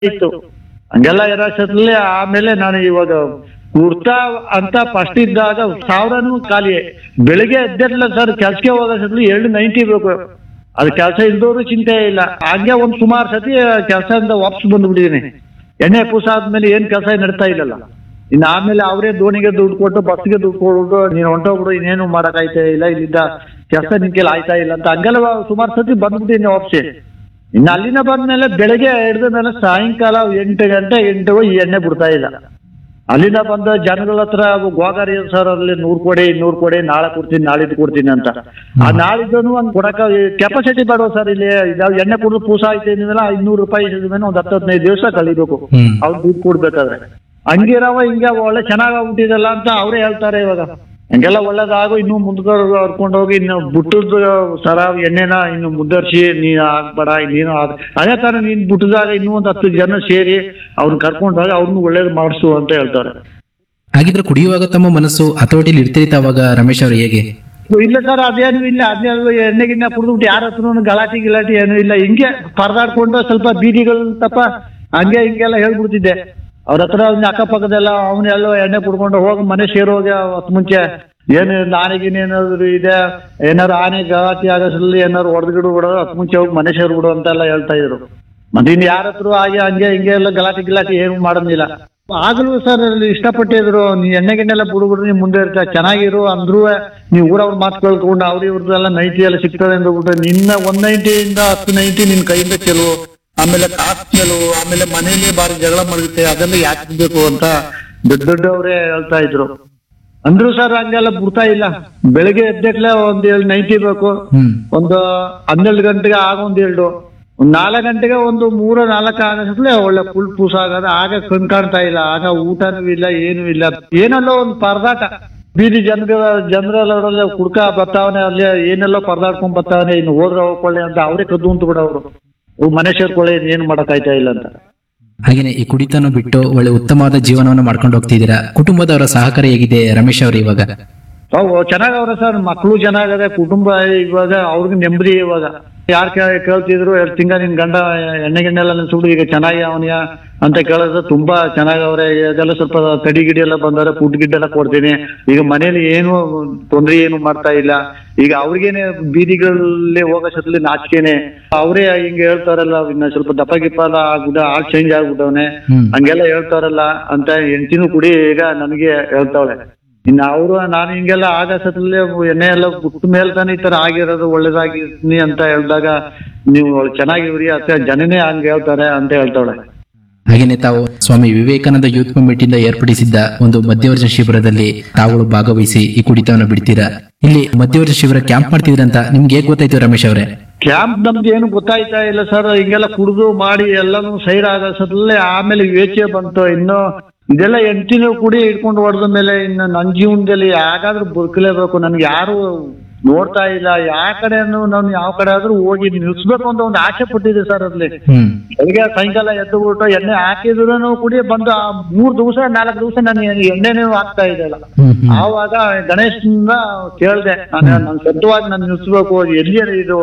ಇತ್ತು ಹಂಗೆಲ್ಲ ಇರೋಷ್ಟರಲ್ಲಿ ಆಮೇಲೆ ನಾನು ಇವಾಗ ಕುರ್ತಾ ಅಂತ ಫಸ್ಟ್ ಇದ್ದಾಗ ಸಾವಿರನೂ ಖಾಲಿ ಬೆಳಿಗ್ಗೆ ಎದ್ದಿರ್ಲಿಲ್ಲ ಸರ್ ಕೆಲ್ಸಕ್ಕೆ ಹೋಗೋಷ್ಟರಲ್ಲಿ ಎರಡು ನೈಂಟಿ ಬೇಕು ಅದು ಕೆಲಸ ಇಲ್ದೋರು ಚಿಂತೆ ಇಲ್ಲ ಹಂಗೆ ಒಂದ್ ಸುಮಾರು ಸತಿ ಕೆಲಸದಿಂದ ವಾಪಸ್ ಬಂದ್ಬಿಟ್ಟಿದೀನಿ ಎಣ್ಣೆ ಪೂಸ ಆದ್ಮೇಲೆ ಏನ್ ಕೆಲಸ ನಡ್ತಾ ಇಲ್ಲಲ್ಲ ಇನ್ನು ಆಮೇಲೆ ಅವರೇ ದೋಣಿಗೆ ದುಡ್ಡು ಕೊಟ್ಟು ಬಸ್ಗೆ ದುಡ್ಡು ಕೊಟ್ಟು ನೀನು ಹೊಂಟೋಗ್ಬಿಡು ಇನ್ನೇನು ಮಾಡಕ್ಕಾಯ್ತಾ ಇಲ್ಲ ಇಲ್ಲಿದ್ದ ಕೆಲಸ ನಿನ್ ಕೈಲಿ ಆಯ್ತಾ ಇಲ್ಲ ಅಂತ ಹಂಗೆಲ್ಲ ಸುಮಾರು ಸತಿ ಬಂದ್ಬಿಟ್ಟಿನಿ ವಾಪಸ್ಸೆ ಇನ್ನು ಅಲ್ಲಿಂದ ಬಂದ್ಮೇಲೆ ಬೆಳಗ್ಗೆ ಹಿಡಿದ ಮೇಲೆ ಸಾಯಂಕಾಲ ಎಂಟು ಗಂಟೆ ಎಂಟು ಈ ಎಣ್ಣೆ ಬಿಡ್ತಾ ಇಲ್ಲ ಅಲ್ಲಿಂದ ಬಂದ ಜನಗಳ ಹತ್ರ ಗೋಗಾರಿ ಸರ್ ಅಲ್ಲಿ ನೂರ್ ಕೊಡಿ ಇನ್ನೂರು ಕೊಡಿ ನಾಳೆ ಕೊಡ್ತೀನಿ ನಾಳಿದ್ದು ಕೊಡ್ತೀನಿ ಅಂತ ಆ ನಾಳಿದ್ದನು ಒಂದು ಕೊಡಕ ಕೆಪಾಸಿಟಿ ಬೇಡ ಸರ್ ಇಲ್ಲಿ ಇದಾವ್ ಎಣ್ಣೆ ಕುಡಿದು ಪೂಸ ಆಯ್ತು ಏನಿಲ್ಲ ಐನೂರು ರೂಪಾಯಿ ಮೇಲೆ ಒಂದು ಹತ್ತು ಹದಿನೈದು ದಿವಸ ಕಳಿಬೇಕು ಹ್ಮ್. ಅವ್ರು ದುಡ್ಡು ಕೊಡ್ಬೇಕಾದ್ರೆ ಹಂಗಿರವ ಹಿಂಗೆ ಒಳ್ಳೆ ಚೆನ್ನಾಗಾಗ್ಬಿಟ್ಟಿದಲ್ಲ ಅಂತ ಅವರೇ ಹೇಳ್ತಾರೆ ಇವಾಗ ಹಂಗೆಲ್ಲ ಒಳ್ಳೇದಾಗು ಇನ್ನು ಮುಂದ್ಕೊಂಡು ಹರ್ಕೊಂಡು ಹೋಗಿ ಇನ್ನು ಬುಟ್ಟದ ಸರ ಎಣ್ಣೆನ ಇನ್ನು ಮುದ್ದರ್ಸಿ ನೀನು ಆಗ್ಬೇಡ ನೀನು ಆಗ್ ಅದೇ ತರ ನೀನ್ ಬುಟ್ಟದಾಗ ಇನ್ನೂ ಒಂದು ಹತ್ತು ಜನ ಸೇರಿ ಅವ್ರನ್ನ ಕರ್ಕೊಂಡಾಗ ಅವ್ರನ್ನ ಒಳ್ಳೇದು ಮಾಡಿಸು ಅಂತ ಹೇಳ್ತಾರೆ ಹಾಗಿದ್ರೆ ಕುಡಿಯುವಾಗ ತಮ್ಮ ಮನಸ್ಸು ಹತೋಟಿಲಿ ಇರ್ತಿತ್ತು ಅವಾಗ ರಮೇಶ್ ಅವರು ಹೇಗೆ ಇಲ್ಲ ಸರ್ ಅದೇನು ಇಲ್ಲ ಅದೇ ಎಣ್ಣೆ ಗಿಣ್ಣೆ ಕುಡಿದ್ಬಿಟ್ಟು ಯಾರ ಹತ್ರನು ಗಲಾಟೆ ಗಿಲಾಟಿ ಏನು ಇಲ್ಲ ಹಿಂಗೆ ಪರದಾಡ್ಕೊಂಡು ಸ್ವಲ್ಪ ಬೀದಿಗಳು ತಪ್ಪ ಹಂಗೆ ಹಿಂಗೆಲ್ಲ ಹೇಳ್ಬಿಡ್ತಿದ್ದೆ ಅವ್ರ ಹತ್ರ ಅವ್ನ ಅಕ್ಕಪಕ್ಕದೆಲ್ಲ ಅವನ್ನೆಲ್ಲ ಎಣ್ಣೆ ಕುಡ್ಕೊಂಡು ಹೋಗಿ ಮನೆ ಸೇರೋಗಿ ಅವತ್ತು ಮುಂಚೆ ಏನು ಆನೆಗಿನ ಏನಾದ್ರು ಇದೆ ಏನಾದ್ರು ಆನೆ ಗಲಾಟೆ ಆಗೋದ್ರಲ್ಲಿ ಏನಾದ್ರು ಹೊಡೆದ್ಗಿಡು ಬಿಡೋದು ಹತ್ತು ಮುಂಚೆ ಹೋಗಿ ಮನೆ ಸೇರ್ಬಿಡು ಅಂತೆಲ್ಲ ಹೇಳ್ತಾ ಇದ್ರು ಮತ್ತೆ ಇನ್ ಯಾರ ಹತ್ರ ಹಾಗೆ ಹಂಗೆ ಹಿಂಗೆ ಎಲ್ಲ ಗಲಾಟೆ ಗಿಲಾಟೆ ಏನು ಮಾಡೋದಿಲ್ಲ ಆಗಲೂ ಸರ್ ಅಲ್ಲಿ ಇಷ್ಟಪಟ್ಟಿದ್ರು ನೀ ಎಣ್ಣೆ ಗಿಣ್ಣೆಲ್ಲ ಬಿಡ್ಬಿಡ್ರಿ ನೀ ಮುಂದೆ ಇರ್ತಾ ಚೆನ್ನಾಗಿರು ಅಂದ್ರೂ ನೀವು ಊರವ್ರ ಮಾತು ಕೇಳ್ಕೊಂಡು ಅವ್ರ ಇವ್ರದ್ದೆಲ್ಲ ನೈಟಿ ಎಲ್ಲ ಸಿಗ್ತದೆ ಅಂದ್ಬಿಟ್ಟು ನಿನ್ನ ಒಂದ್ ನೈಟಿಯಿಂದ ಹತ್ತು ನೈಟಿ ನಿನ್ ಕೈಯಿಂದ ಕೆಲವು ಆಮೇಲೆ ಕಾಸು ಕೆಲವು ಆಮೇಲೆ ಮನೇಲಿ ಬಾರಿ ಜಗಳ ಮಾಡುತ್ತೆ ಅದೆಲ್ಲ ಯಾಕೆ ಬೇಕು ಅಂತ ದೊಡ್ಡ ದೊಡ್ಡವರೇ ಹೇಳ್ತಾ ಇದ್ರು ಅಂದ್ರು ಸರ್ ಹಂಗೆಲ್ಲ ಬಿಡ್ತಾ ಇಲ್ಲ ಬೆಳಿಗ್ಗೆ ಎದ್ದಕ್ಲೆ ಒಂದ್ ಏಳು ನೈಟಿ ಬೇಕು ಹ್ಮ್ ಒಂದು ಹನ್ನೆರಡು ಗಂಟೆಗೆ ಆಗ ಒಂದ್ ಎರಡು ಒಂದ್ ನಾಲ್ಕು ಗಂಟೆಗೆ ಒಂದು ಮೂರ ನಾಲ್ಕು ಆಗಷ್ಟೇ ಒಳ್ಳೆ ಫುಲ್ ಪೂಸ ಆಗದ ಆಗ ಕಣ್ ಕಾಣ್ತಾ ಇಲ್ಲ ಆಗ ಊಟನೂ ಇಲ್ಲ ಏನೂ ಇಲ್ಲ ಏನಲ್ಲೋ ಒಂದು ಪರದಾಟ ಬೀದಿ ಜನಗಳ ಜನರಲ್ಲ ಕುಡ್ಕ ಬರ್ತಾವನೆ ಅಲ್ಲಿ ಏನೆಲ್ಲೋ ಪರದಾಡ್ಕೊಂಡ್ ಬರ್ತಾವನೆ ಇನ್ನು ಹೋದ್ರೆ ಹೋಗ್ಕೊಳ್ಳಿ ಅಂತ ಅವರೇ ಕದ್ದು ಅಂತ ಬಿಡೋರು ಮನೆ ಸೇರ್ಕೊಳ್ಳಿ ಏನು ಮಾಡಕ್ಕಾಯ್ತಾ ಇಲ್ಲ ಅಂತ ಹಾಗೇನೆ ಈ ಕುಡಿತನ ಬಿಟ್ಟು ಒಳ್ಳೆ ಉತ್ತಮವಾದ ಜೀವನವನ್ನು ಮಾಡ್ಕೊಂಡು ಹೋಗ್ತಿದ್ದೀರಾ ಕುಟುಂಬದವರ ಸಹಕಾರ ಹೇಗಿದೆ ರಮೇಶ್ ಅವರು ಇವಾಗ ಅವು ಚೆನ್ನಾಗವ್ರೆ ಸರ್ ಮಕ್ಕಳು ಚೆನ್ನಾಗದೆ ಕುಟುಂಬ ಇವಾಗ ಅವ್ರಿಗೆ ನೆಮ್ಮದಿ ಇವಾಗ ಯಾರು ಕೇಳ್ತಿದ್ರು ಎರಡು ತಿಂಗ ನಿನ್ ಗಂಡ ಎಣ್ಣೆ ಗಿಣ್ಣೆ ಎಲ್ಲ ಸುಡು ಈಗ ಚೆನ್ನಾಗಿ ಅವನಿಯ ಅಂತ ಕೇಳಿದ್ರೆ ತುಂಬಾ ಚೆನ್ನಾಗವ್ರೆ ಅದೆಲ್ಲ ಸ್ವಲ್ಪ ತಡಿ ಗಿಡಿ ಎಲ್ಲ ಬಂದವ್ರೆ ಫುಡ್ ಗಿಡ್ ಎಲ್ಲ ಕೊಡ್ತೀನಿ ಈಗ ಮನೇಲಿ ಏನು ತೊಂದ್ರೆ ಏನು ಮಾಡ್ತಾ ಇಲ್ಲ ಈಗ ಅವ್ರಿಗೇನೆ ಬೀದಿಗಳಲ್ಲಿ ಹೋಗೋಷ್ಟಲ್ಲಿ ನಾಚಿಕೆನೆ ಅವರೇ ಹಿಂಗೆ ಹೇಳ್ತಾರಲ್ಲ ಇನ್ನ ಸ್ವಲ್ಪ ದಪ್ಪ ಗಿಪ್ಪ ಎಲ್ಲ ಆಗ್ಬಿಟ್ಟ ಆಳ್ ಚೇಂಜ್ ಆಗ್ಬಿಟ್ಟವನೆ ಹ್ಮ್. ಹಂಗೆಲ್ಲ ಹೇಳ್ತಾರಲ್ಲ ಅಂತ ಹೆಂಡತಿನೂ ಕುಡಿ ಈಗ ನನಗೆ ಹೇಳ್ತಾವಳೆ ಇನ್ನು ಅವರು ನಾನು ಹಿಂಗೆಲ್ಲ ಆಗಸತ್ರಲ್ಲಿ ಎಣ್ಣೆ ಎಲ್ಲ ಬಿಟ್ಟ ಮೇಲೆ ತಾನೇ ಈ ತರ ಆಗಿರೋದು ಒಳ್ಳೇದಾಗಿರ್ತೀನಿ ಅಂತ ಹೇಳಿದಾಗ ನೀವು ಚೆನ್ನಾಗಿವ್ರಿ ಅಂತ ಜನನೇ ಹಂಗೆ ಹೇಳ್ತಾರೆ ಅಂತ ಹೇಳ್ತಾಳೆ ಹಾಗೇನೆ ತಾವು ಸ್ವಾಮಿ ವಿವೇಕಾನಂದ ಯೂತ್ ಕಮಿಟಿಯಿಂದ ಏರ್ಪಡಿಸಿದ್ದ ಒಂದು ಮಧ್ಯವರ್ಜ ಶಿಬಿರದಲ್ಲಿ ತಾವುಗಳು ಭಾಗವಹಿಸಿ ಈ ಕುಡಿತವನ್ನು ಬಿಡ್ತೀರಾ ಇಲ್ಲಿ ಮಧ್ಯವರ್ಜ ಶಿಬಿರ ಕ್ಯಾಂಪ್ ಮಾಡ್ತಿದ್ರ ಅಂತ ನಿಮ್ಗೆ ಹೇಗ್ ಗೊತ್ತಾಯ್ತು ರಮೇಶ್ ಅವರೇ ಕ್ಯಾಂಪ್ ನಮ್ಗೆ ಏನು ಗೊತ್ತಾಯ್ತಾ ಇಲ್ಲ ಸರ್ ಹಿಂಗೆಲ್ಲ ಕುಡಿದು ಮಾಡಿ ಎಲ್ಲಾನು ಸೈಡ್ ಆಗಸತ್ಲೇ ಆಮೇಲೆ ಯೋಚನೆ ಬಂತು ಇನ್ನು ಇದೆಲ್ಲ ಎಂಟಿನ ಕುಡಿ ಇಟ್ಕೊಂಡು ಹೊಡೆದ ಮೇಲೆ ಇನ್ನು ನನ್ನ ಜೀವನದಲ್ಲಿ ಯಾಕಾದ್ರೂ ಬದುಕಲೇಬೇಕು ನನ್ಗೆ ಯಾರು ನೋಡ್ತಾ ಇಲ್ಲ ಯಾವ ಕಡೆನೂ ನಾನು ಯಾವ ಕಡೆ ಆದ್ರೂ ಹೋಗಿ ನಿಲ್ಸ್ಬೇಕು ಅಂತ ಒಂದು ಆಸೆ ಪಟ್ಟಿದೆ ಸರ್ ಅಲ್ಲಿ ಹ್ಮ್ ಬೆಳಿಗ್ಗೆ ಸಾಯಂಕಾಲ ಎದ್ದು ಬಿಟ್ಟು ಎಣ್ಣೆ ಹಾಕಿದ್ರು ಕುಡಿ ಬಂದು ಆ ಮೂರ್ ದಿವಸ ನಾಲ್ಕು ದಿವಸ ನನಗೆ ಎಣ್ಣೆನೇ ಆಗ್ತಾ ಇದೆಯಲ್ಲ ಹ್ಮ್ ಹ್ಮ್ ಆವಾಗ ಗಣೇಶನಿಂದ ಕೇಳ್ದೆ ನಾನು ನಾನು ಸತ್ಯವಾಗಿ ನಾನು ನಿಲ್ಸ್ಬೇಕು ಎಲ್ಲಿ ಇದು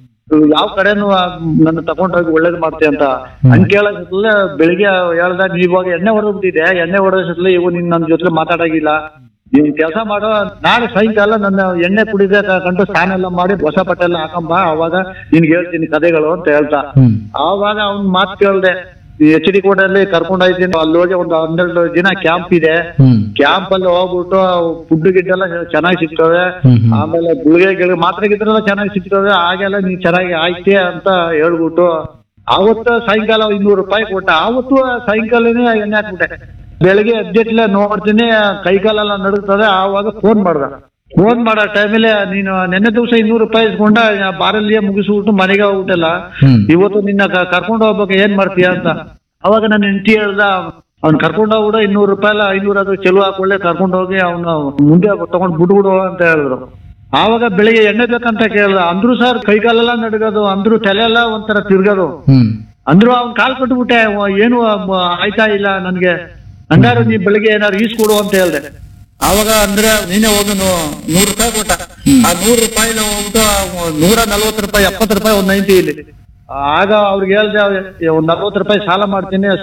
ಯಾವ ಕಡೆನು ನನ್ನ ತಗೊಂಡೋಗಿ ಒಳ್ಳೇದು ಮಾಡ್ತೆ ಅಂತ ಹಂಗ್ ಕೇಳೋದ್ರಲ್ಲೇ ಬೆಳಿಗ್ಗೆ ಹೇಳ್ದಾಗ ಇವಾಗ ಎಣ್ಣೆ ಹೊಡೆದ್ಬಿಟ್ಟಿದೆ ಎಣ್ಣೆ ಹೊಡೆಯೋದ್ರಲ್ಲೇ ಇವು ನೀನ್ ನನ್ನ ಜೊತೆ ಮಾತಾಡಾಗಿಲ್ಲ ನೀನ್ ಕೆಲಸ ಮಾಡೋ ನಾಳೆ ಸಾಯಂಕಾಲ ನನ್ನ ಎಣ್ಣೆ ಕುಡಿದೆ ಕಂಡು ಸ್ನಾನ ಎಲ್ಲ ಮಾಡಿ ಹೊಸ ಬಟ್ಟೆ ಎಲ್ಲ ಹಾಕೊಂಬ ಅವಾಗ ನಿನ್ಗೆ ಹೇಳ್ತೀನಿ ಕಥೆಗಳು ಅಂತ ಹೇಳ್ತಾ ಹ್ಮ್ ಆವಾಗ ಅವ್ನ್ ಮಾತು ಕೇಳ್ದೆ ಎಚ್ ಡಿ ಕೋಟಲ್ಲಿ ಕರ್ಕೊಂಡು ಹೋಗ್ತೀನಿ ಅಲ್ಲಿ ಹೋಗಿ ಒಂದು ಹನ್ನೆರಡು ದಿನ ಕ್ಯಾಂಪ್ ಇದೆ ಹ್ಮ್ ಕ್ಯಾಂಪ್ ಅಲ್ಲಿ ಹೋಗ್ಬಿಟ್ಟು ಫುಡ್ ಗಿಡ್ ಎಲ್ಲ ಚೆನ್ನಾಗಿ ಸಿಗ್ತವೆ ಹ್ಮ್ ಹ್ಮ್. ಆಮೇಲೆ ಗುಳಿಗೆ ಗಿಳಿಗೆ ಮಾತ್ರೆ ಗಿತ್ರೆಲ್ಲ ಚೆನ್ನಾಗಿ ಸಿಗ್ತವೆ ಹಾಗೆಲ್ಲ ನೀನ್ ಚೆನ್ನಾಗಿ ಆಯ್ತೆ ಅಂತ ಹೇಳ್ಬಿಟ್ಟು ಆವತ್ತು ಸಾಯಂಕಾಲ ಇನ್ನೂರು ರೂಪಾಯಿ ಕೊಟ್ಟ ಆವತ್ತು ಸಾಯಂಕಾಲನೇ ಎಣ್ಣೆ ಹಾಕ್ಬಿಟ್ಟೆ ಬೆಳಿಗ್ಗೆ ಎದ್ದೆಟ್ಲೆ ನೋಡ್ತೀನಿ ಕೈ ಕಾಲೆಲ್ಲ ನಡುಗ್ತದೆ ಆವಾಗ ಫೋನ್ ಮಾಡ್ದ ಫೋನ್ ಮಾಡೋ ಟೈಮಲ್ಲಿ ನೀನು ನೆನ್ನೆ ದಿವಸ ಇನ್ನೂರು ರೂಪಾಯಿ ಇಸ್ಕೊಂಡ ಬಾರಲ್ಲಿಯೇ ಮುಗಿಸ್ಬಿಟ್ಟು ಮನೆಗೆ ಹೋಗ್ಬಿಟ್ಟಲ್ಲ ಹ್ಮ್ ಇವತ್ತು ನಿನ್ನ ಕ- ಕರ್ಕೊಂಡು ಹೋಗ್ಬೇಕು ಏನ್ ಮಾಡ್ತೀಯ ಅಂತ ಅವಾಗ ನನ್ನ ಹೆಂಡತಿ ಹೇಳ್ದ ಅವ್ನ್ ಕರ್ಕೊಂಡು ಹೋಗ್ಬಿಡು ಇನ್ನೂರು ರೂಪಾಯಿ ಎಲ್ಲ ಐನೂರು ಅದು ಚೆಲುವು ಹಾಕೊಳ್ಳೆ ಕರ್ಕೊಂಡು ಹೋಗಿ ಅವ್ನು ಮುಂದೆ ತಗೊಂಡ್ ಬಿಟ್ಬಿಡು ಅಂತ ಹೇಳಿದ್ರು ಆವಾಗ ಬೆಳಿಗ್ಗೆ ಎಣ್ಣೆ ಬೇಕಂತ ಕೇಳ್ದ ಅಂದ್ರು ಸರ್ ಕೈಕಾಲೆಲ್ಲ ನಡಗೋದು ಅಂದ್ರು ತಲೆ ಎಲ್ಲ ಒಂಥರ ತಿರ್ಗೋದು ಹ್ಮ್ ಅಂದ್ರು ಅವ್ನ್ ಕಾಲ್ ಕಟ್ಬಿಟ್ಟೆ ಅವ ಏನು ಮ- ಆಯ್ತಾ ಇಲ್ಲ ನನ್ಗೆ ಹಂಗಾರು ನೀ ಬೆಳಿಗ್ಗೆ ಏನಾರು ಈಸ್ಕೊಡು ಅಂತ ಹೇಳ್ದೆ ಆವಾಗ ಅಂದ್ರೆ ನೀನೇ ಹೋಗಿ ನೂ- ನೂರು ರೂಪಾಯಿ ಕೊಟ್ಟ ಆ ನೂರು ರೂಪಾಯಿ ಹೋಗ್ಬಿಟ್ಟು ಅವ ನೂರ ನಲ್ವತ್ತು ರೂಪಾಯಿ ಎಪ್ಪತ್ತು ರೂಪಾಯಿ ಒಂದ್ ನೈಂಟಿ ಇಲ್ಲಿ ಆಗ ಅವ್ರಿಗೆ ಹೇಳ್ದೆ ಒಂದ್ ನಲ್ವತ್ತು ರೂಪಾಯಿ ಸಾಲ ಮಾಡ್ತೀನಿ